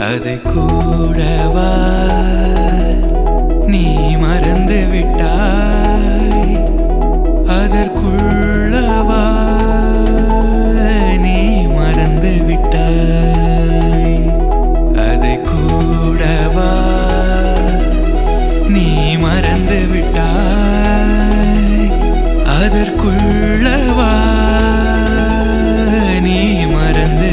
அதை கூடவா நீ மறந்து விட்டாய் அதற்குள்ளவா நீ மறந்து விட்டாய் அதை கூடவா நீ மறந்து விட்டாய் அதற்குள்ளவா நீ மறந்து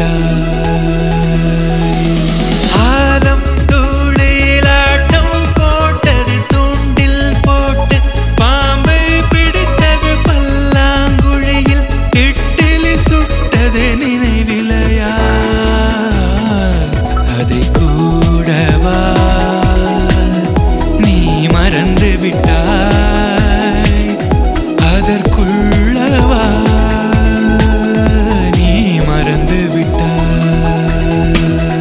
விட்டாய் ஆலம் தூளிலாட்டம் போட்டது தூண்டில் போட்டு பாம்பை பிடித்தது பல்லாங்குழியில் இட்டிலி சுட்டது நினைவிலையா அதை கூடவா நீ மறந்து விட்டாய் அதற்குள்ளவா நீ மறந்து விட்டாய்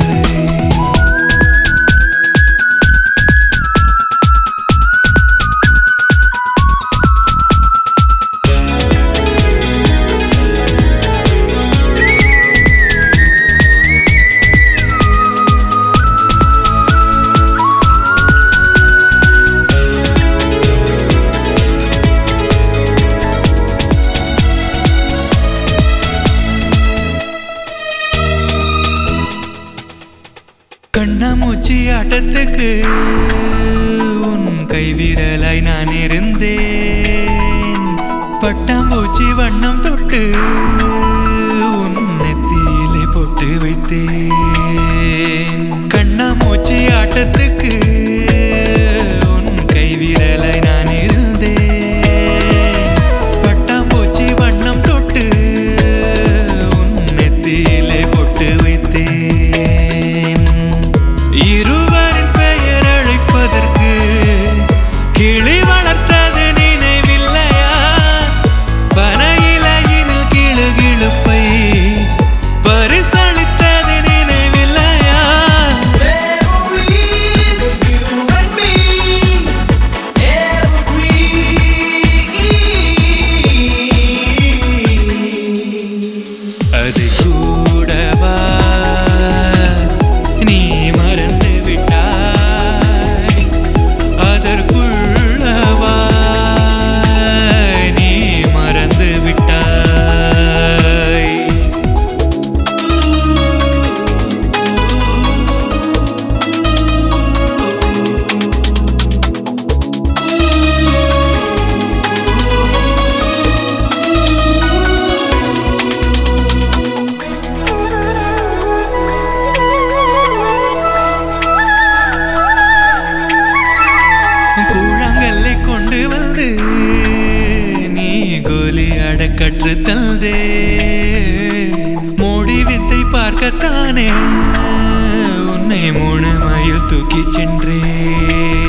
கண்ணாமூச்சி ஆட்டத்துக்கு உன் கைவிரலாய் நான் இருந்தேன் பட்டாம்பூச்சி வண்ணம் தொட்டு உன் நெத்தியிலே போட்டு வைத்தேன் கண்ணாமூச்சி ஆட்டத்துக்கு உன் கைவிரலாய் நான் இருந்தேன் பட்டாம்பூச்சி வண்ணம் தொட்டு உன் நெத்தியிலே போட்டு வைத்தேன் இருவரின் பெயர் அழைப்பதற்கு கிளி வளர்த்தது நினைவில்லையா பனையிலையின் கிளு கிளுப்பை பரிசளித்தது நினைவில்லையா அது கூடவா நீ மறந்து விட்டாய் அதற்குள்ளவா நீ மறந்து விட்டாய் கூழாங்கல்லை கொண்டு வந்து நீ கோலி அட கற்று தந்தே மோடி வித்தை பார்க்கத்தானே உன்னை மூணு மைல் தூக்கி சென்றேன்